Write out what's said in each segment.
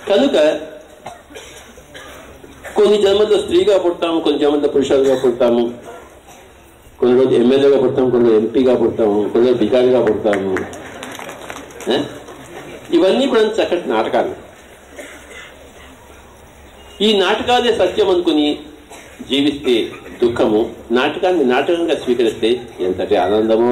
కనుక కొన్ని జన్మల్లో స్త్రీగా పుడతాము కొన్ని జన్మల్లో పురుషులుగా పుడతాము కొన్ని రోజు ఎమ్మెల్యేగా పుడతాము కొన్ని రోజు ఎంపీగా పుడతాము కొన్ని రోజు బికారిగా పుడతాము ఏ? ఇవన్నీ కూడా చక్కటి నాటకాలు ఈ నాటకాలే సత్యం అనుకుని జీవిస్తే దుఃఖము నాటకాన్ని నాటకంగా స్వీకరిస్తే ఎంతటి ఆనందమో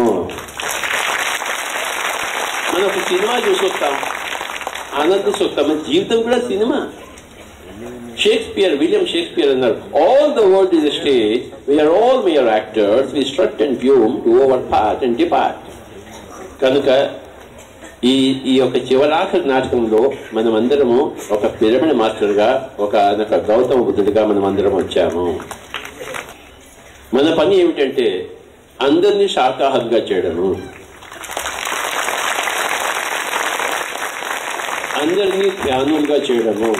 మనం ఒక సినిమా చూసొస్తాం ఆనందించొస్తాం మన జీవితం కూడా సినిమా షేక్స్పియర్ విలియం షేక్స్పియర్ అన్నారు all the world is stage we are all we are actors we strut and fume to over part and depart కనుక ఈ ఈ యొక్క చివరాఖరి నాటకంలో మనం అందరము ఒక పిరమిడ్ మాస్టర్ గా ఒక ఒక గౌతమ బుద్ధుడిగా మనం అందరం వచ్చాము మన పని ఏమిటంటే అందరినీ శాకాహారంగా చేయడము అందరినీ ధ్యానులుగా చేయడము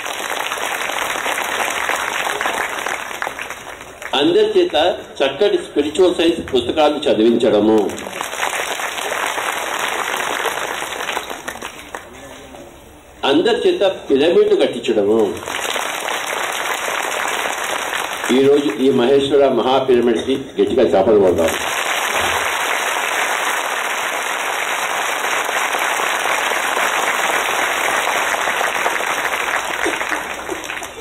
అందరి చేత చక్కటి స్పిరిచువల్ సైన్స్ పుస్తకాలు చదివించడము అందరి చేత పిరమిడ్ కట్టించడము ఈరోజు ఈ మహేశ్వర మహా పిరమిడ్కి గట్టిగా చేపలు పడతారు